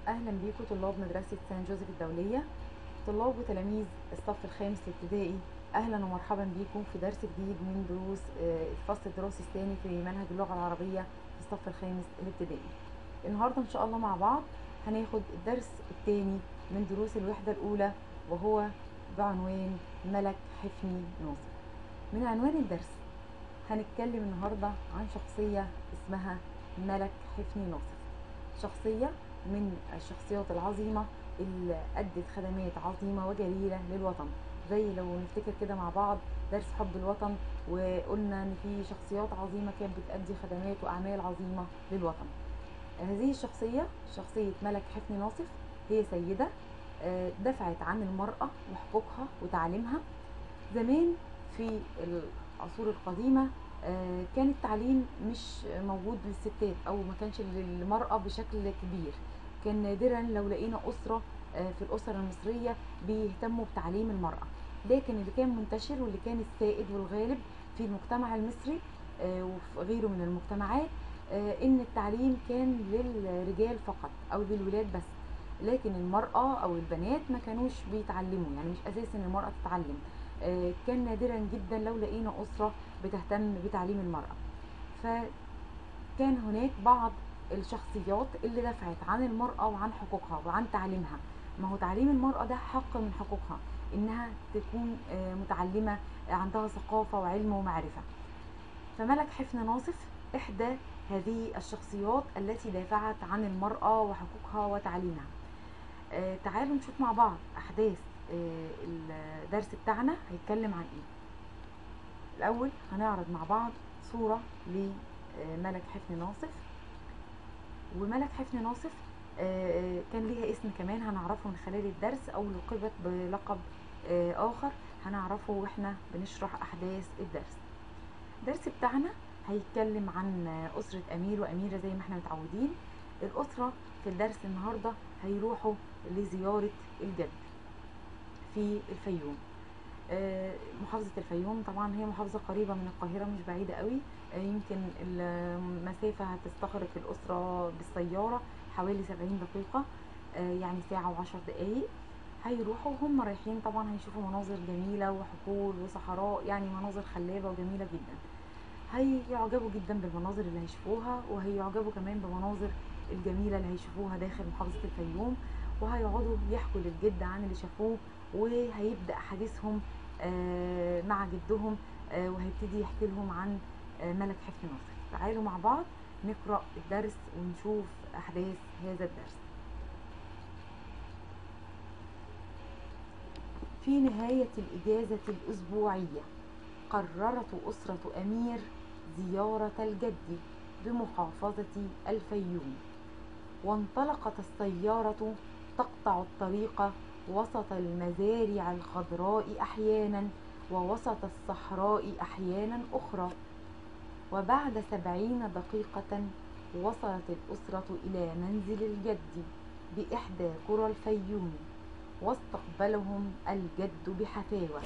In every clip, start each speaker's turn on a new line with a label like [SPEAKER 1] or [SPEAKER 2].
[SPEAKER 1] أهلا بيكم طلاب مدرسة سان جوزيف الدولية طلاب وتلاميذ الصف الخامس الابتدائي أهلا ومرحبا بيكم في درس جديد من دروس آه، الفصل الدراسي الثاني في منهج اللغة العربية في الصف الخامس الابتدائي النهاردة إن شاء الله مع بعض هناخد الدرس الثاني من دروس الوحدة الأولى وهو بعنوان ملك حفني ناصر من عنوان الدرس هنتكلم النهاردة عن شخصية اسمها ملك حفني ناصر شخصية من الشخصيات العظيمة اللي أدت خدمات عظيمة وجليلة للوطن زي لو نفتكر كده مع بعض درس حب الوطن وقلنا ان في شخصيات عظيمة كانت بتأدي خدمات وأعمال عظيمة للوطن هذه الشخصية شخصية ملك حفني ناصف هي سيدة آه، دفعت عن المرأة وحقوقها وتعليمها زمان في العصور القديمة آه، كان التعليم مش موجود للستات او ما كانش للمرأة بشكل كبير كان نادرا لو لقينا أسرة آه، في الأسر المصرية بيهتموا بتعليم المرأة لكن اللي كان منتشر واللي كان السائد والغالب في المجتمع المصري آه، وفي غيره من المجتمعات آه، ان التعليم كان للرجال فقط او للولاد بس لكن المرأة او البنات ما كانوش بيتعلموا يعني مش اساس ان المرأة تتعلم آه، كان نادرا جدا لو لقينا أسرة بتهتم بتعليم المرأة فكان هناك بعض الشخصيات اللي دفعت عن المرأة وعن حقوقها وعن تعليمها ما هو تعليم المرأة ده حق من حقوقها إنها تكون آه، متعلمة آه، عندها ثقافة وعلم ومعرفة فملك حفن ناصف إحدى هذه الشخصيات التي دافعت عن المرأة وحقوقها وتعليمها آه، تعالوا نشوف مع بعض أحداث آه، الدرس بتاعنا هيتكلم عن إيه الأول هنعرض مع بعض صورة لملك حفن ناصف وملك حفن ناصف آه، كان ليها اسم كمان هنعرفه من خلال الدرس او لقبت بلقب آه، اخر هنعرفه واحنا بنشرح احداث الدرس الدرس بتاعنا هيتكلم عن اسرة امير واميرة زي ما احنا متعودين الاسرة في الدرس النهاردة هيروحوا لزيارة الجد في الفيوم آه، محافظة الفيوم طبعا هي محافظة قريبة من القاهرة مش بعيدة قوي آه، يمكن المسافة هتستغرق الأسرة بالسيارة حوالي سبعين دقيقة آه، يعني ساعة وعشر دقايق هيروحوا هم رايحين طبعا هيشوفوا مناظر جميلة وحقول وصحراء يعني مناظر خلابة وجميلة جدا هيعجبوا جدا بالمناظر اللي هيشوفوها وهيعجبوا كمان بمناظر الجميلة اللي هيشوفوها داخل محافظة الفيوم وهيقعدوا يحكوا للجد عن اللي شافوه وهيبدأ حديثهم آه، مع جدهم آه، وهيبتدي يحكي لهم عن آه، ملك حفن ناصر تعالوا مع بعض نقرأ الدرس ونشوف أحداث هذا الدرس في نهاية الإجازة الأسبوعية قررت أسرة أمير زيارة الجد بمحافظة الفيوم وانطلقت السيارة تقطع الطريق وسط المزارع الخضراء أحيانا ووسط الصحراء أحيانا أخرى وبعد سبعين دقيقة وصلت الأسرة إلى منزل الجد بإحدى قرى الفيوم واستقبلهم الجد بحفاوة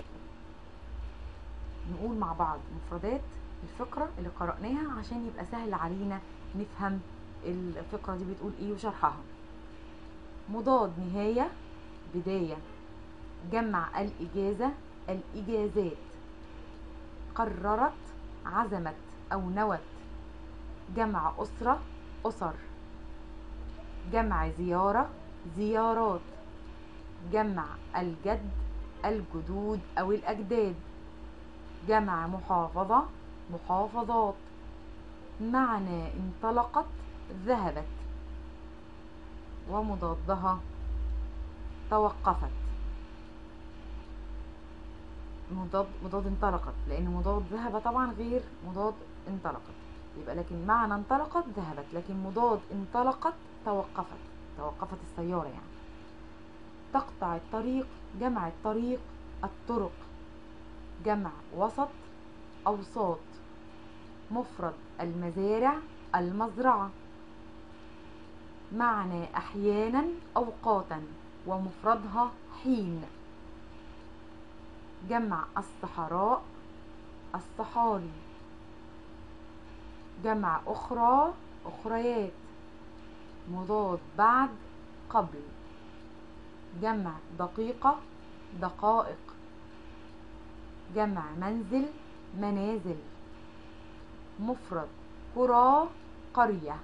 [SPEAKER 1] نقول مع بعض مفردات الفقرة اللي قرأناها عشان يبقى سهل علينا نفهم الفقرة دي بتقول ايه وشرحها مضاد نهاية بداية جمع الإجازة الإجازات قررت عزمت أو نوت جمع أسرة أسر جمع زيارة زيارات جمع الجد الجدود أو الأجداد جمع محافظة محافظات معنى انطلقت ذهبت ومضادها توقفت مضاد مضاد انطلقت لان مضاد ذهب طبعا غير مضاد انطلقت يبقى لكن معنى انطلقت ذهبت لكن مضاد انطلقت توقفت توقفت السيارة يعني تقطع الطريق جمع الطريق الطرق جمع وسط أوساط مفرد المزارع المزرعة معنى أحيانا أوقاتا ومفردها حين جمع الصحراء الصحاري جمع أخرى أخريات مضاد بعد قبل جمع دقيقة دقائق جمع منزل منازل مفرد قرى قرية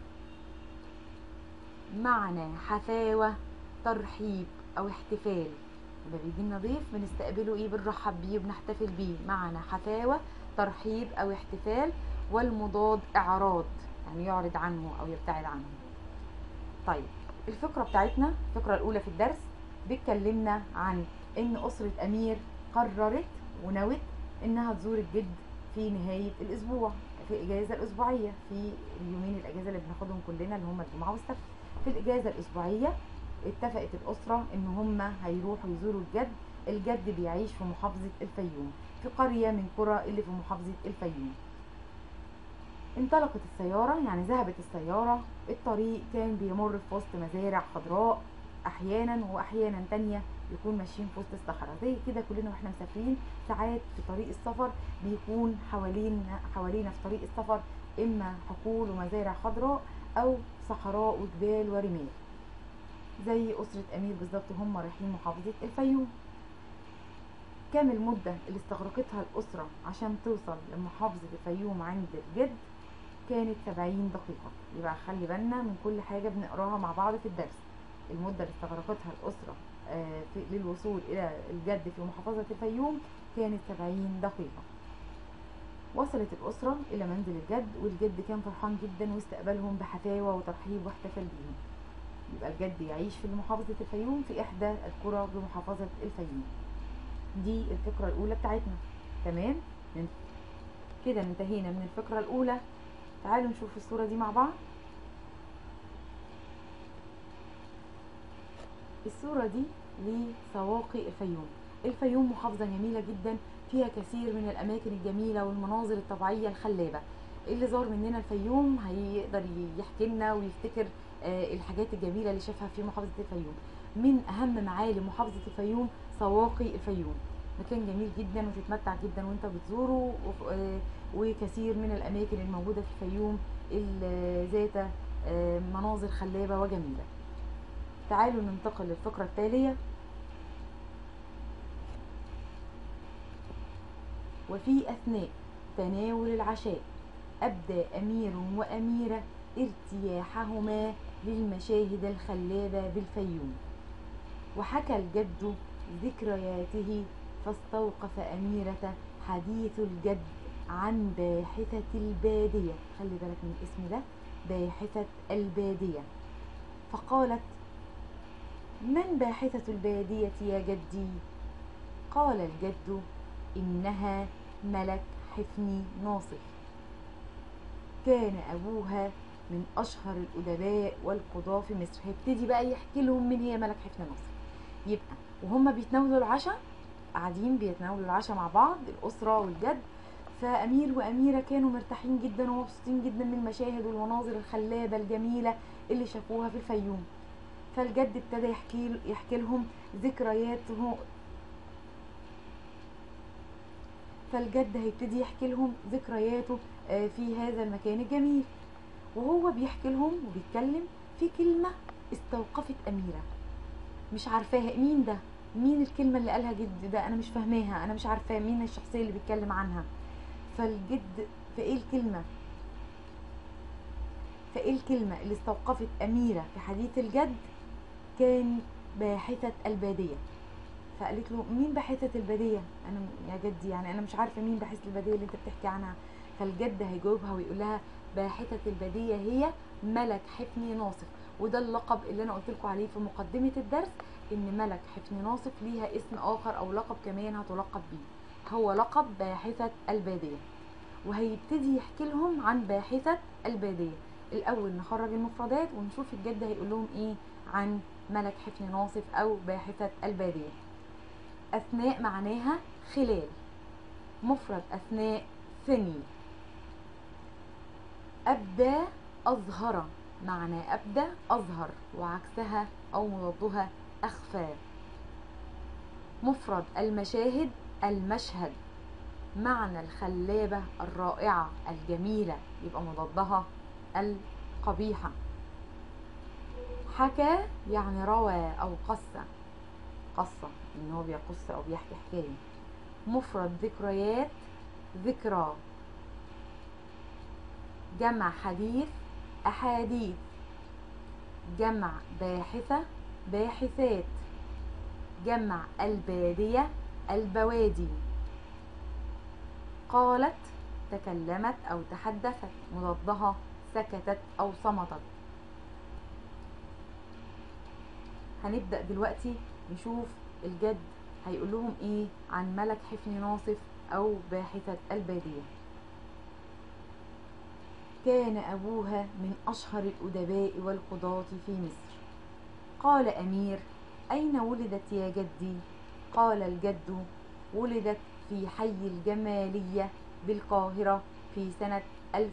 [SPEAKER 1] معنى حفاوة ترحيب أو احتفال لما بيجي لنا ضيف بنستقبله ايه بنرحب بيه وبنحتفل بيه معنى حفاوة ترحيب أو احتفال والمضاد إعراض يعني يعرض عنه أو يبتعد عنه طيب الفقرة بتاعتنا الفقرة الأولى في الدرس بتكلمنا عن إن أسرة أمير قررت ونوت إنها تزور الجد في نهاية الأسبوع في الإجازة الأسبوعية في اليومين الأجازة اللي بناخدهم كلنا اللي هم الجمعة والسبت في الإجازة الأسبوعية اتفقت الأسرة إن هم هيروحوا يزوروا الجد الجد بيعيش في محافظة الفيوم في قرية من قرى اللي في محافظة الفيوم انطلقت السيارة يعني ذهبت السيارة الطريق كان بيمر في وسط مزارع خضراء أحيانا وأحيانا تانية يكون ماشيين في وسط الصحراء زي كده كلنا واحنا مسافرين ساعات في طريق السفر بيكون حوالينا حوالينا في طريق السفر إما حقول ومزارع خضراء أو صحراء وجبال ورمال زي أسرة أمير بالظبط هم رايحين محافظة الفيوم كام المدة اللي استغرقتها الأسرة عشان توصل لمحافظة الفيوم عند الجد كانت 70 دقيقة يبقى خلي بالنا من كل حاجة بنقراها مع بعض في الدرس المدة اللي استغرقتها الأسرة آه، في للوصول إلى الجد في محافظة الفيوم كانت 70 دقيقة وصلت الأسرة إلى منزل الجد والجد كان فرحان جدا واستقبلهم بحفاوة وترحيب واحتفل بيهم يبقى الجد يعيش في محافظة الفيوم في إحدى القرى بمحافظة الفيوم دي الفقرة الأولى بتاعتنا تمام من كده انتهينا من الفقرة الأولى تعالوا نشوف الصورة دي مع بعض الصورة دي لسواقي الفيوم الفيوم محافظة جميلة جدا فيها كثير من الأماكن الجميلة والمناظر الطبيعية الخلابة اللي زار مننا الفيوم هيقدر يحكي لنا ويفتكر آه، الحاجات الجميلة اللي شافها في محافظة الفيوم من أهم معالم محافظة الفيوم سواقي الفيوم مكان جميل جدا وتتمتع جدا وانت بتزوره وف- آه، وكثير من الأماكن الموجودة في الفيوم اللي ذات آه، مناظر خلابة وجميلة تعالوا ننتقل للفقرة التالية وفي أثناء تناول العشاء أبدى أمير وأميرة ارتياحهما للمشاهد الخلابة بالفيوم وحكى الجد ذكرياته فاستوقف أميرة حديث الجد عن باحثة البادية خلي بالك من الاسم ده باحثة البادية فقالت من باحثة البادية يا جدي قال الجد إنها ملك حفني ناصر كان أبوها من أشهر الأدباء والقضاة في مصر هيبتدي بقى يحكي لهم مين هي ملك حفني ناصر يبقى وهم بيتناولوا العشاء قاعدين بيتناولوا العشاء مع بعض الأسرة والجد فأمير وأميرة كانوا مرتاحين جدا ومبسوطين جدا من المشاهد والمناظر الخلابة الجميلة اللي شافوها في الفيوم فالجد ابتدى يحكي يحكي لهم ذكرياته فالجد هيبتدي يحكي لهم ذكرياته آه، في هذا المكان الجميل وهو بيحكي لهم وبيتكلم في كلمة استوقفت أميرة مش عارفاها مين ده مين الكلمة اللي قالها جد ده أنا مش فاهماها أنا مش عارفاه مين الشخصية اللي بيتكلم عنها فالجد فإيه الكلمة فإيه الكلمة اللي استوقفت أميرة في حديث الجد كان باحثة البادية فقالت له مين باحثة البادية أنا يا جدي يعني أنا مش عارفة مين باحثة البادية اللي أنت بتحكي عنها فالجد هيجاوبها ويقول لها باحثة البادية هي ملك حفني ناصف وده اللقب اللي أنا قلت لكم عليه في مقدمة الدرس إن ملك حفني ناصف ليها اسم آخر أو لقب كمان هتلقب بيه هو لقب باحثة البادية وهيبتدي يحكي لهم عن باحثة البادية الأول نخرج المفردات ونشوف الجد هيقول لهم إيه عن ملك حفني ناصف أو باحثة البادية أثناء معناها خلال مفرد أثناء ثني أبدى أظهر معنى أبدى أظهر وعكسها أو مضادها أخفى مفرد المشاهد المشهد معنى الخلابة الرائعة الجميلة يبقى مضادها القبيحة حكى يعني روى أو قص قصة إن هو بيقص أو بيحكي حكاية مفرد ذكريات ذكرى جمع حديث أحاديث جمع باحثة باحثات جمع البادية البوادي قالت تكلمت أو تحدثت مضادها سكتت أو صمتت هنبدأ دلوقتي نشوف الجد هيقول لهم ايه عن ملك حفن ناصف او باحثة البادية كان أبوها من أشهر الأدباء والقضاة في مصر قال أمير أين ولدت يا جدي؟ قال الجد ولدت في حي الجمالية بالقاهرة في سنة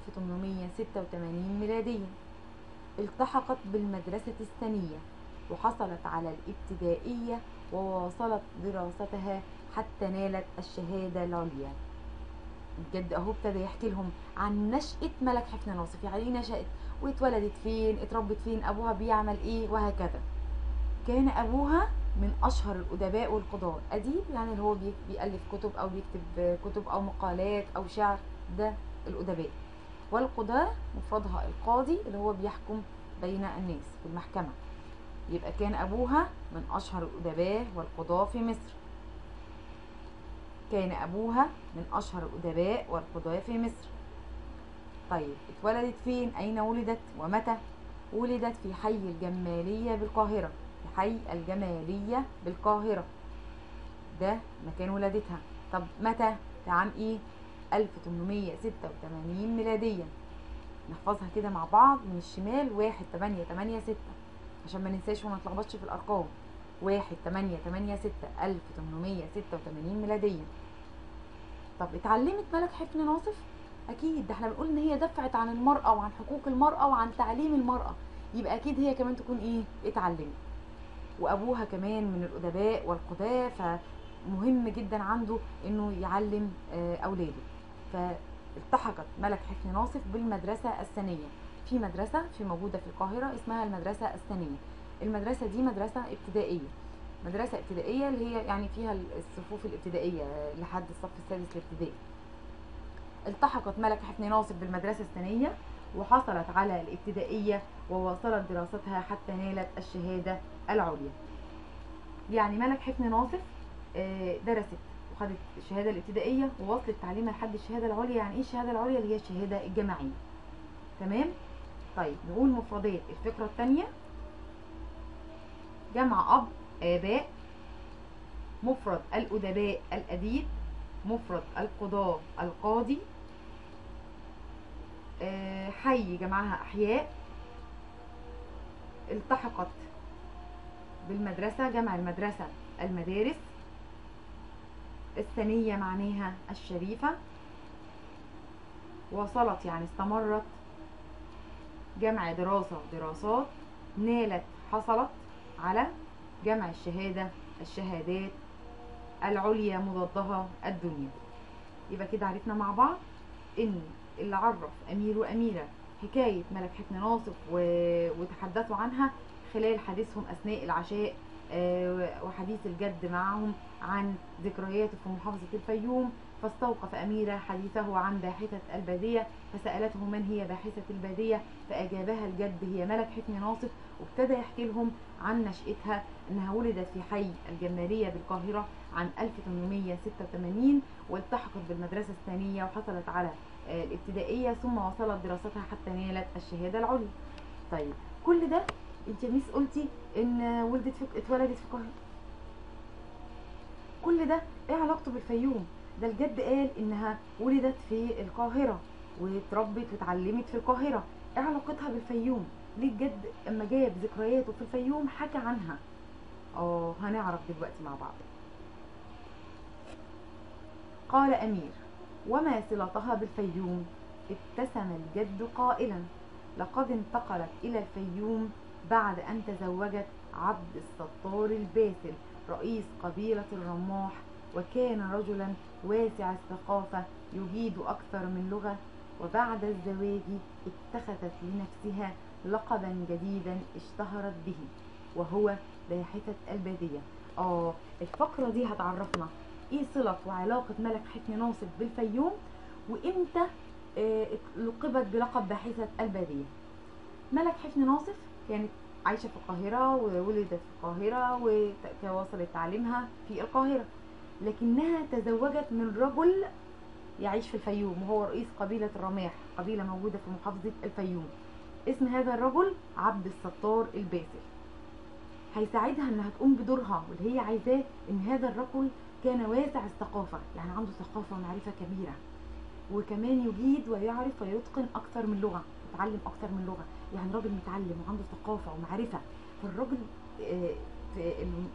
[SPEAKER 1] 1886 ميلادية التحقت بالمدرسة الثانية وحصلت على الابتدائية وواصلت دراستها حتى نالت الشهادة العليا الجد اهو ابتدى يحكي لهم عن نشأة ملك حفن ناصف يعني ايه نشأت واتولدت فين اتربت فين ابوها بيعمل ايه وهكذا كان ابوها من اشهر الادباء والقضاة اديب يعني اللي هو بي- بيالف كتب او بيكتب كتب او مقالات او شعر ده الادباء والقضاة مفردها القاضي اللي هو بيحكم بين الناس في المحكمة يبقى كان ابوها من اشهر الادباء والقضاة في مصر كان ابوها من اشهر الادباء والقضاة في مصر طيب اتولدت فين اين ولدت ومتى ولدت في حي الجمالية بالقاهرة في حي الجمالية بالقاهرة ده مكان ولادتها طب متى في عام ايه 1886 ميلاديا نحفظها كده مع بعض من الشمال واحد تمانية تمانية ستة عشان ما ننساش وما نتلخبطش في الارقام واحد تمانية تمانية ستة ألف تمنمية ستة وتمانين ميلاديا طب اتعلمت ملك حفن ناصف اكيد ده احنا بنقول ان هي دفعت عن المرأة وعن حقوق المرأة وعن تعليم المرأة يبقى اكيد هي كمان تكون ايه اتعلمت وابوها كمان من الادباء والقضاة فمهم جدا عنده انه يعلم آه، اولاده فالتحقت ملك حفن ناصف بالمدرسة الثانية في مدرسة في موجودة في القاهرة اسمها المدرسة الثانية المدرسة دي مدرسة ابتدائية مدرسة ابتدائية اللي هي يعني فيها الصفوف الابتدائية لحد الصف السادس الابتدائي التحقت ملك حفن ناصف بالمدرسة الثانية وحصلت على الابتدائية وواصلت دراستها حتى نالت الشهادة العليا يعني ملك حفن ناصف آه، درست وخدت الشهادة الابتدائية ووصلت تعليمها لحد الشهادة العليا يعني ايه الشهادة العليا اللي هي الشهادة الجامعية تمام طيب نقول مفردات الفكرة الثانية جمع أب آباء مفرد الأدباء الأديب مفرد القضاة القاضي آه، حي جمعها أحياء التحقت بالمدرسة جمع المدرسة المدارس الثانية معناها الشريفة وصلت يعني استمرت جمع دراسة دراسات نالت حصلت على جمع الشهادة الشهادات العليا مضادها الدنيا يبقى كده عرفنا مع بعض ان اللي عرف امير واميرة حكاية ملك حفن ناصف و... وتحدثوا عنها خلال حديثهم اثناء العشاء آه، وحديث الجد معهم عن ذكرياته في محافظة الفيوم فاستوقف أميرة حديثه عن باحثة البادية فسألته من هي باحثة البادية فأجابها الجد هي ملك حفن ناصف وابتدى يحكي لهم عن نشأتها أنها ولدت في حي الجمالية بالقاهرة عام 1886 والتحقت بالمدرسة الثانية وحصلت على آه، الابتدائية ثم وصلت دراستها حتى نالت الشهادة العليا طيب كل ده انت يا ميس قلتي ان ولدت في اتولدت في القاهرة كل ده ايه علاقته بالفيوم ده الجد قال انها ولدت في القاهرة واتربت واتعلمت في القاهرة ايه علاقتها بالفيوم ليه الجد اما جاب ذكرياته في الفيوم حكى عنها اه هنعرف دلوقتي مع بعض قال امير وما صلتها بالفيوم ابتسم الجد قائلا لقد انتقلت الى الفيوم بعد ان تزوجت عبد الستار الباسل رئيس قبيلة الرماح وكان رجلا واسع الثقافة يجيد أكثر من لغة وبعد الزواج اتخذت لنفسها لقبا جديدا اشتهرت به وهو باحثة البادية اه الفقرة دي هتعرفنا ايه صلة وعلاقة ملك حفني ناصف بالفيوم وامتى آه، لقبت بلقب باحثة البادية ملك حفني ناصف كانت عايشة في القاهرة وولدت في القاهرة وواصلت تعليمها في القاهرة لكنها تزوجت من رجل يعيش في الفيوم وهو رئيس قبيلة الرماح قبيلة موجودة في محافظة الفيوم اسم هذا الرجل عبد الستار الباسل هيساعدها انها تقوم بدورها واللي هي عايزاه ان هذا الرجل كان واسع الثقافة يعني عنده ثقافة ومعرفة كبيرة وكمان يجيد ويعرف ويتقن اكثر من لغة يتعلم اكثر من لغة يعني راجل متعلم وعنده ثقافة ومعرفة فالراجل آه، في الم-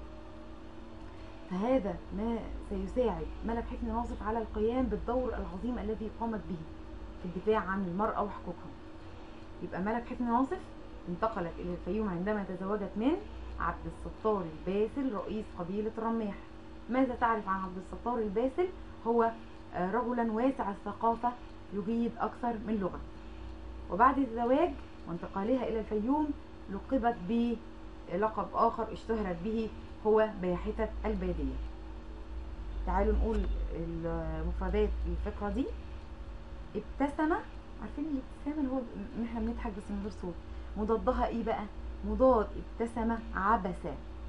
[SPEAKER 1] فهذا ما سيساعد ملك حفني ناصف على القيام بالدور العظيم الذي قامت به في الدفاع عن المرأة وحقوقها يبقى ملك حفني ناصف انتقلت إلى الفيوم عندما تزوجت من عبد الستار الباسل رئيس قبيلة رماح ماذا تعرف عن عبد الستار الباسل هو آه، رجلا واسع الثقافة يجيد أكثر من لغة وبعد الزواج وانتقالها إلى الفيوم لقبت بلقب آخر اشتهرت به هو باحثة البادية تعالوا نقول المفردات الفقرة دي ابتسم عارفين الابتسامة اللي هو ان احنا بنضحك بس من غير صوت مضادها ايه بقى مضاد ابتسم عبس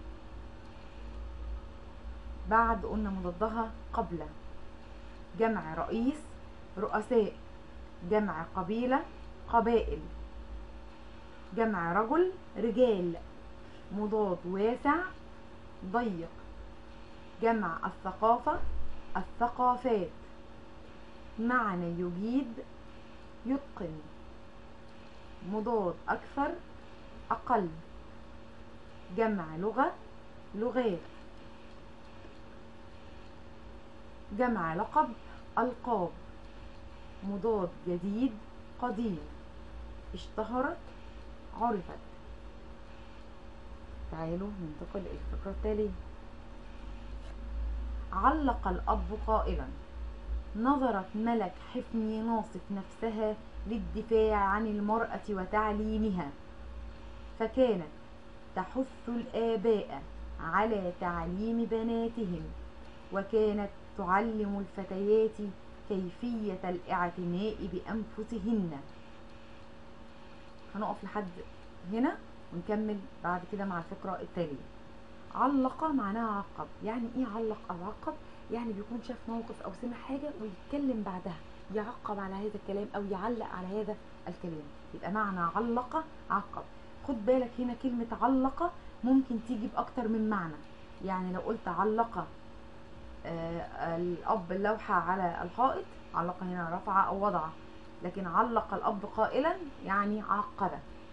[SPEAKER 1] بعد قلنا مضادها قبل جمع رئيس رؤساء جمع قبيلة قبائل جمع رجل رجال مضاد واسع ضيق جمع الثقافة الثقافات معنى يجيد يتقن مضاد أكثر أقل جمع لغة لغات جمع لقب ألقاب مضاد جديد قديم اشتهرت عرفت تعالوا ننتقل إلى الفقرة التالية علق الأب قائلا نظرت ملك حفني ناصف نفسها للدفاع عن المرأة وتعليمها فكانت تحث الآباء على تعليم بناتهم وكانت تعلم الفتيات كيفية الاعتناء بأنفسهن هنقف لحد هنا ونكمل بعد كده مع الفقرة التالية علق معناها عقب يعني ايه علق او عقب يعني بيكون شاف موقف او سمع حاجة ويتكلم بعدها يعقب على هذا الكلام او يعلق على هذا الكلام يبقى معنى علق عقب خد بالك هنا كلمة علق ممكن تيجي بأكتر من معنى يعني لو قلت علق آه، الأب اللوحة على الحائط علق هنا رفع أو وضع لكن علق الأب قائلا يعني عقب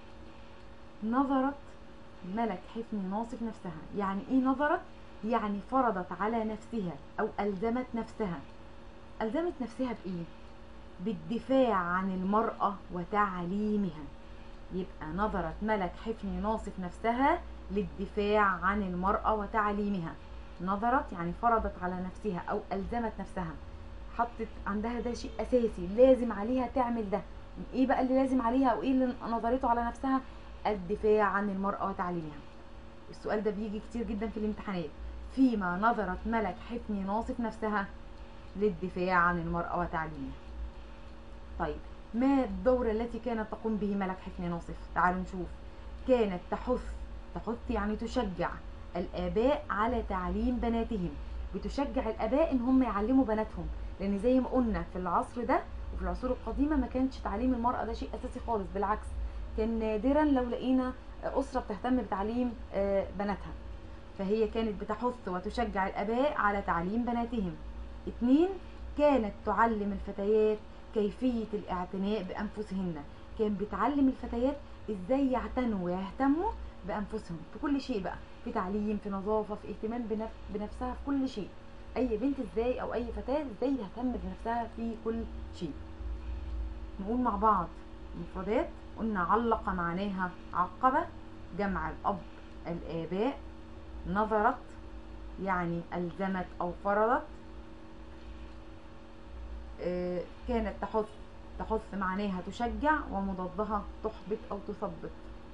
[SPEAKER 1] نظرت ملك حفني ناصف نفسها يعني ايه نظرت يعني فرضت على نفسها او الزمت نفسها الزمت نفسها بايه بالدفاع عن المرأة وتعليمها يبقى نظرت ملك حفني ناصف نفسها للدفاع عن المرأة وتعليمها نظرت يعني فرضت على نفسها او الزمت نفسها حطت عندها ده شيء اساسي لازم عليها تعمل ده ايه بقى اللي لازم عليها او ايه اللي نظرته على نفسها الدفاع عن المرأة وتعليمها السؤال ده بيجي كتير جدا في الامتحانات فيما نظرت ملك حفني ناصف نفسها للدفاع عن المرأة وتعليمها طيب ما الدور التي كانت تقوم به ملك حفني ناصف تعالوا نشوف كانت تحث تحث يعني تشجع الآباء على تعليم بناتهم بتشجع الآباء إن هم يعلموا بناتهم لأن زي ما قلنا في العصر ده وفي العصور القديمة ما كانش تعليم المرأة ده شيء أساسي خالص بالعكس كان نادرا لو لقينا أسرة بتهتم بتعليم آه، بناتها فهي كانت بتحث وتشجع الآباء على تعليم بناتهم اتنين كانت تعلم الفتيات كيفية الاعتناء بأنفسهن كان بتعلم الفتيات ازاي يعتنوا ويهتموا بأنفسهم في كل شيء بقى في تعليم في نظافة في اهتمام بنف... بنفسها في كل شيء أي بنت ازاي أو أي فتاة ازاي تهتم بنفسها في كل شيء نقول مع بعض المفردات قلنا علق معناها عقبة جمع الأب الآباء نظرت يعني ألزمت أو فرضت آه، كانت تحث تحث معناها تشجع ومضادها تحبط أو تثبط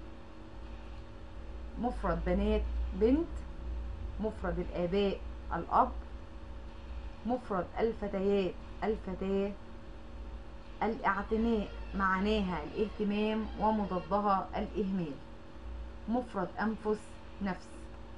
[SPEAKER 1] مفرد بنات بنت مفرد الآباء الأب مفرد الفتيات الفتاة الاعتناء معناها الاهتمام ومضادها الإهمال مفرد أنفس نفس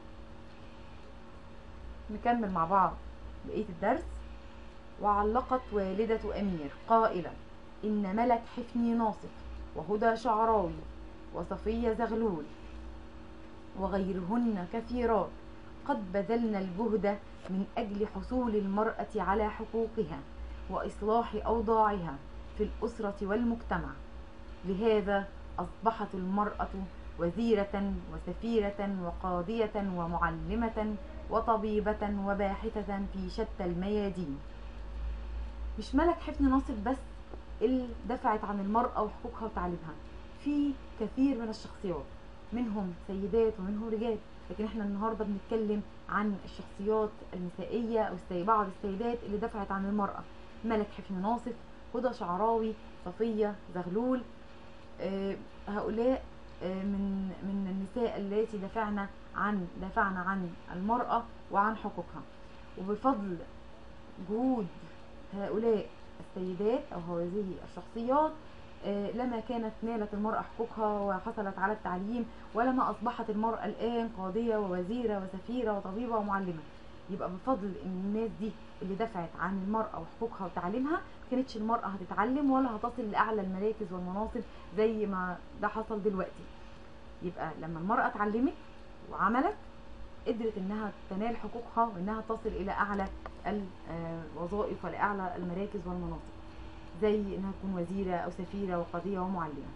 [SPEAKER 1] نكمل مع بعض بقية الدرس وعلقت والدة أمير قائلا إن ملك حفني ناصف وهدى شعراوي وصفية زغلول وغيرهن كثيرات قد بذلن الجهد من أجل حصول المرأة على حقوقها وإصلاح أوضاعها في الأسرة والمجتمع لهذا أصبحت المرأة وزيرة وسفيرة وقاضية ومعلمة وطبيبة وباحثة في شتى الميادين مش ملك حفن ناصر بس اللي دفعت عن المرأة وحقوقها وتعليمها في كثير من الشخصيات منهم سيدات ومنهم رجال لكن احنا النهارده بنتكلم عن الشخصيات النسائيه او السي- بعض السيدات اللي دفعت عن المراه ملك حفن ناصف هدى شعراوي صفيه زغلول آه، هؤلاء آه، من من النساء اللاتي دفعنا عن دفعنا عن المراه وعن حقوقها وبفضل جهود هؤلاء السيدات او هذه الشخصيات آه، لما كانت نالت المرأة حقوقها وحصلت على التعليم ولما أصبحت المرأة الآن قاضية ووزيرة وسفيرة وطبيبة ومعلمة يبقى بفضل إن الناس دي اللي دفعت عن المرأة وحقوقها وتعليمها ما كانتش المرأة هتتعلم ولا هتصل لأعلى المراكز والمناصب زي ما ده حصل دلوقتي يبقى لما المرأة اتعلمت وعملت قدرت انها تنال حقوقها وانها تصل الى اعلى الوظائف ولاعلى المراكز والمناصب زي انها تكون وزيرة او سفيرة وقاضية ومعلمة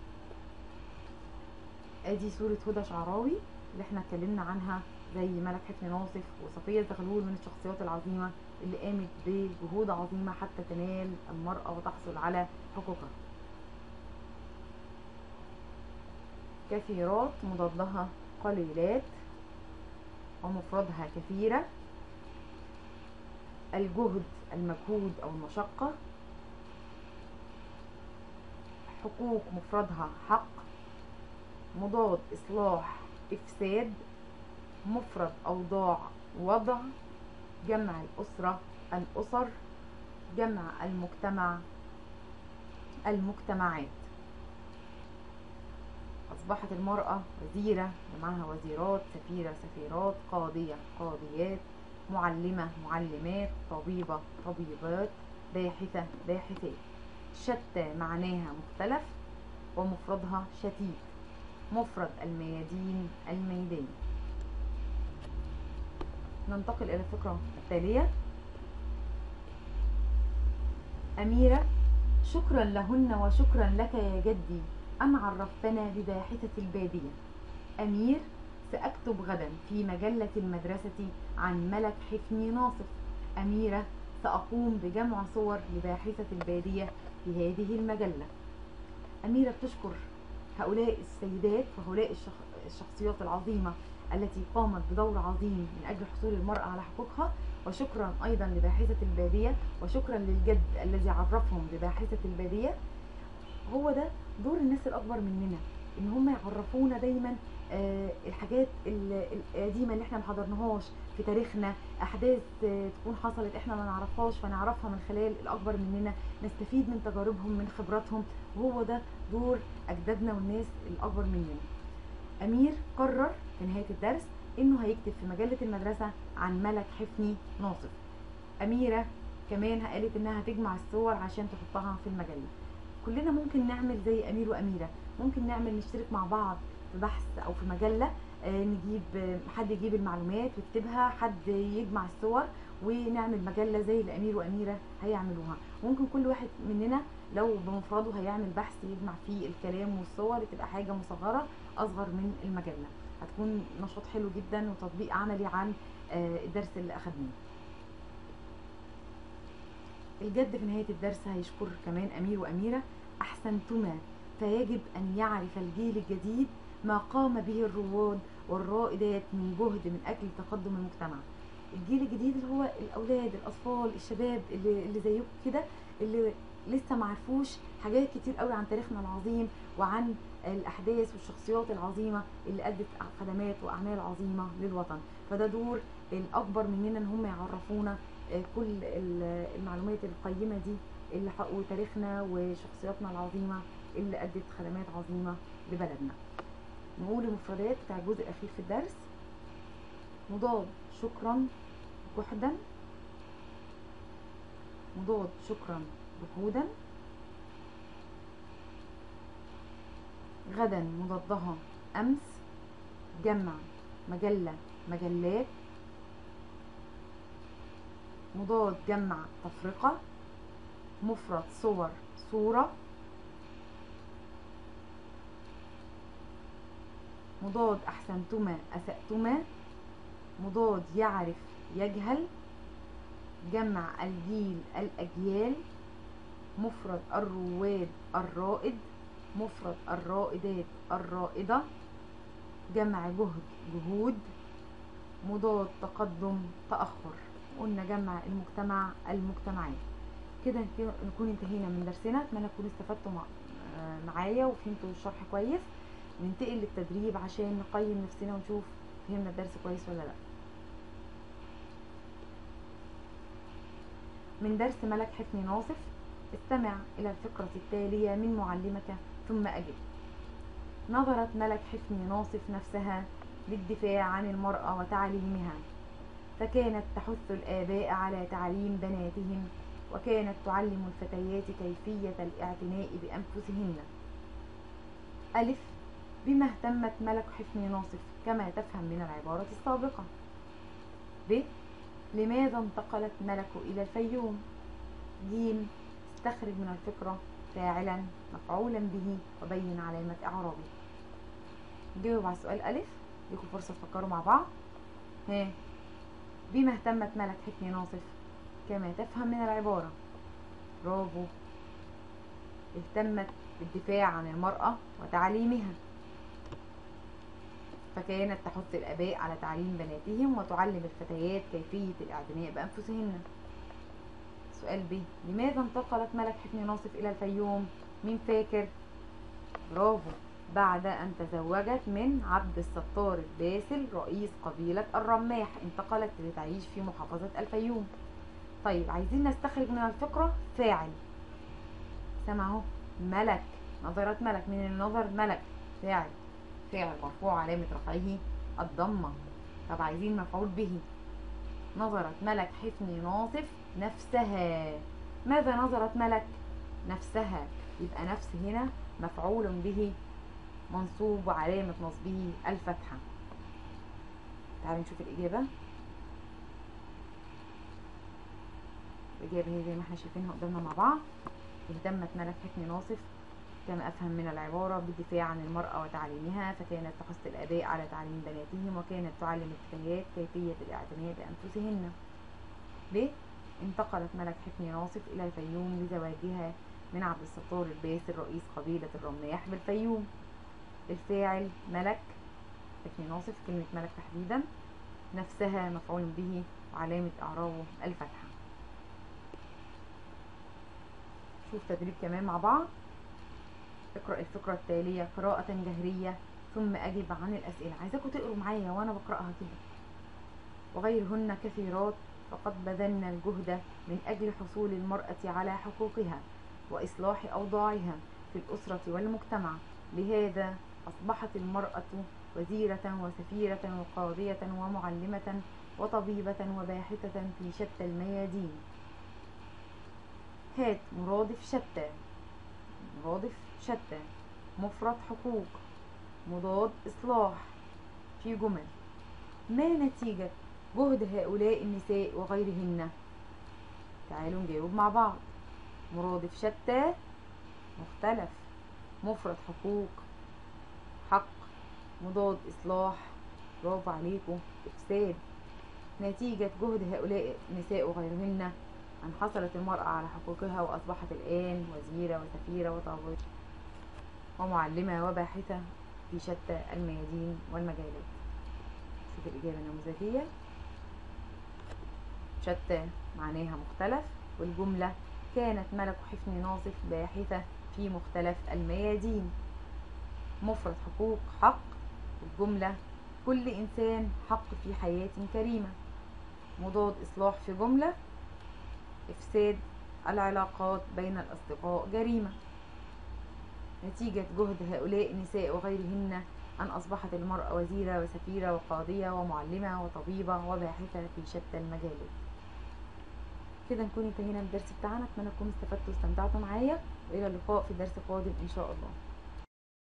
[SPEAKER 1] ادي صورة هدى شعراوي اللي احنا اتكلمنا عنها زي ملك حفني ناصف وصفية زغلول من الشخصيات العظيمة اللي قامت بجهود عظيمة حتى تنال المرأة وتحصل على حقوقها كثيرات مضادها قليلات ومفردها كثيرة الجهد المجهود أو المشقة حقوق مفردها حق مضاد إصلاح إفساد مفرد أوضاع وضع جمع الأسرة الأسر جمع المجتمع المجتمعات أصبحت المرأة وزيرة ومعها وزيرات سفيرة سفيرات قاضية قاضيات معلمة معلمات طبيبة طبيبات باحثة باحثات شتى معناها مختلف ومفردها شتيت مفرد الميادين الميدان ننتقل إلى الفقرة التالية أميرة شكرا لهن وشكرا لك يا جدي أن عرفتنا بباحثة البادية أمير سأكتب غدا في مجلة المدرسة عن ملك حفني ناصف أميرة سأقوم بجمع صور لباحثة البادية في هذه المجلة أميرة بتشكر هؤلاء السيدات وهؤلاء الشخ- الشخصيات العظيمة التي قامت بدور عظيم من أجل حصول المرأة على حقوقها وشكرا أيضا لباحثة البادية وشكرا للجد الذي عرفهم بباحثة البادية هو ده دور الناس الأكبر مننا إن هم يعرفونا دايما آه، الحاجات ال- القديمة اللي احنا ما حضرناهاش في تاريخنا أحداث آه، تكون حصلت احنا ما نعرفهاش فنعرفها من خلال الأكبر مننا نستفيد من تجاربهم من خبراتهم وهو ده دور أجدادنا والناس الأكبر مننا أمير قرر في نهاية الدرس إنه هيكتب في مجلة المدرسة عن ملك حفني ناصف أميرة كمان قالت إنها هتجمع الصور عشان تحطها في المجلة كلنا ممكن نعمل زي أمير وأميرة ممكن نعمل نشترك مع بعض في بحث أو في مجلة آه، نجيب آه، حد يجيب المعلومات ويكتبها حد يجمع الصور ونعمل مجلة زي الأمير وأميرة هيعملوها ممكن كل واحد مننا لو بمفرده هيعمل بحث يجمع فيه الكلام والصور تبقى حاجة مصغرة أصغر من المجلة هتكون نشاط حلو جدا وتطبيق عملي عن آه، الدرس اللي أخدناه الجد في نهاية الدرس هيشكر كمان أمير وأميرة أحسنتما فيجب أن يعرف الجيل الجديد ما قام به الرواد والرائدات من جهد من أجل تقدم المجتمع الجيل الجديد اللي هو الأولاد الأطفال الشباب اللي, اللي زيكم كده اللي لسه ما عرفوش حاجات كتير قوي عن تاريخنا العظيم وعن الاحداث والشخصيات العظيمه اللي ادت خدمات واعمال عظيمه للوطن فده دور الاكبر مننا ان هم يعرفونا آه، كل ال- المعلومات القيمه دي اللي ح- وتاريخنا وشخصياتنا العظيمه اللي ادت خدمات عظيمه لبلدنا نقول المفردات بتاع الجزء الاخير في الدرس مضاد شكرا جحدا مضاد شكرا جحودا غدا مضادها أمس جمع مجلة مجلات مضاد جمع تفرقة مفرد صور صورة مضاد أحسنتما أسأتما مضاد يعرف يجهل جمع الجيل الأجيال مفرد الرواد الرائد مفرد الرائدات الرائدة جمع جهد جهود مضاد تقدم تأخر قلنا جمع المجتمع المجتمعات كده نك- نكون انتهينا من درسنا اتمنى تكونوا استفدتوا مع- آه، معايا وفهمتوا الشرح كويس ننتقل للتدريب عشان نقيم نفسنا ونشوف فهمنا الدرس كويس ولا لا من درس ملك حفني ناصف استمع إلى الفقرة التالية من معلمك ثم أجب نظرت ملك حفني ناصف نفسها للدفاع عن المرأة وتعليمها فكانت تحث الآباء على تعليم بناتهم وكانت تعلم الفتيات كيفية الاعتناء بأنفسهن ألف بما اهتمت ملك حفني ناصف كما تفهم من العبارة السابقة ب لماذا انتقلت ملك إلى الفيوم ج استخرج من الفكرة فاعلا مفعولا به وبين علامة إعرابه جاوب على السؤال ألف لكم فرصة تفكروا مع بعض ها بما اهتمت ملك حفني ناصف كما تفهم من العبارة برافو اهتمت بالدفاع عن المرأة وتعليمها فكانت تحث الآباء على تعليم بناتهم وتعلم الفتيات كيفية الاعتناء بأنفسهن سؤال ب لماذا انتقلت ملك حفني ناصف إلى الفيوم مين فاكر برافو بعد أن تزوجت من عبد الستار الباسل رئيس قبيلة الرماح انتقلت لتعيش في محافظة الفيوم طيب عايزين نستخرج من الفقرة فاعل سمعوا ملك نظرت ملك من النظر ملك فاعل فاعل مرفوع علامة رفعه الضمة طب عايزين مفعول به نظرت ملك حفني ناصف نفسها ماذا نظرت ملك نفسها يبقى نفس هنا مفعول به منصوب وعلامة نصبه الفتحة تعالوا نشوف الإجابة الإجابة هي زي ما احنا شايفينها قدامنا مع بعض اهتمت ملك حفني ناصف كما أفهم من العبارة بالدفاع عن المرأة وتعليمها فكانت تحث الآباء على تعليم بناتهم وكانت تعلم الفتيات كيفية الاعتناء بأنفسهن ب انتقلت ملك حفني ناصف إلى الفيوم لزواجها من عبد الستار الباسل رئيس قبيلة الرماح بالفيوم الفاعل ملك حفني ناصف كلمة ملك تحديدا نفسها مفعول به وعلامة إعرابه الفتحة شوف تدريب كمان مع بعض اقرأ الفقرة التالية قراءة جهرية ثم أجب عن الأسئلة عايزاكم تقروا معايا وأنا بقرأها كده وغيرهن كثيرات فقد بذلنا الجهد من أجل حصول المرأة على حقوقها وإصلاح أوضاعها في الأسرة والمجتمع لهذا أصبحت المرأة وزيرة وسفيرة وقاضية ومعلمة وطبيبة وباحثة في شتى الميادين هات مرادف شتى مرادف شتى مفرد حقوق مضاد إصلاح في جمل ما نتيجة جهد هؤلاء النساء وغيرهن تعالوا نجاوب مع بعض مرادف شتى مختلف مفرد حقوق حق مضاد إصلاح برافو عليكم إفساد نتيجة جهد هؤلاء النساء وغيرهن أن حصلت المرأة على حقوقها وأصبحت الآن وزيرة وسفيرة وطبيبة ومعلمة وباحثة في شتى الميادين والمجالات شوف الإجابة النموذجية شتى معناها مختلف والجملة كانت ملك حفني ناصف باحثة في مختلف الميادين مفرد حقوق حق الجملة كل إنسان حق في حياة كريمة مضاد إصلاح في جملة إفساد العلاقات بين الأصدقاء جريمة نتيجة جهد هؤلاء النساء وغيرهن أن أصبحت المرأة وزيرة وسفيرة وقاضية ومعلمة وطبيبة وباحثة في شتى المجالات كده نكون انتهينا من الدرس بتاعنا اتمنى تكونوا استفدتوا واستمتعتوا معايا والى اللقاء في درس قادم ان شاء الله